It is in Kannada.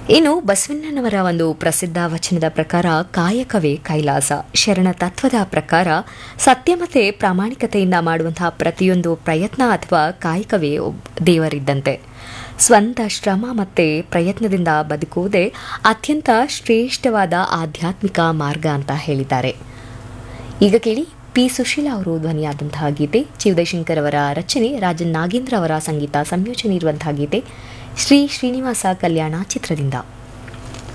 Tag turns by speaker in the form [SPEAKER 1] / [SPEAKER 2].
[SPEAKER 1] ಇನ್ನು ಬಸವಣ್ಣನವರ ಒಂದು ಪ್ರಸಿದ್ಧ ವಚನದ ಪ್ರಕಾರ ಕಾಯಕವೇ ಕೈಲಾಸ ಶರಣ ತತ್ವದ ಪ್ರಕಾರ ಸತ್ಯ ಮತ್ತೆ ಪ್ರಾಮಾಣಿಕತೆಯಿಂದ ಮಾಡುವಂತಹ ಪ್ರತಿಯೊಂದು ಪ್ರಯತ್ನ ಅಥವಾ ಕಾಯಕವೇ ಒಬ್- ದೇವರಿದ್ದಂತೆ ಸ್ವಂತ ಶ್ರಮ ಮತ್ತೆ ಪ್ರಯತ್ನದಿಂದ ಬದುಕುವುದೇ ಅತ್ಯಂತ ಶ್ರೇಷ್ಠವಾದ ಆಧ್ಯಾತ್ಮಿಕ ಮಾರ್ಗ ಅಂತ ಹೇಳಿದ್ದಾರೆ ಈಗ ಕೇಳಿ ಪಿ ಸುಶೀಲಾ ಅವರು ಧ್ವನಿಯಾದಂತಹ ಗೀತೆ ಜಿ ಉದಯಶಂಕರ್ ಅವರ ರಚನೆ ರಾಜನ್ ನಾಗೇಂದ್ರ ಅವರ ಸಂಗೀತ ಸಂಯೋಜನೆ ಇರುವಂತಹ ಗೀತೆ ಶ್ರೀ ಶ್ರೀನಿವಾಸ ಕಲ್ಯಾಣ ಚಿತ್ರದಿಂದ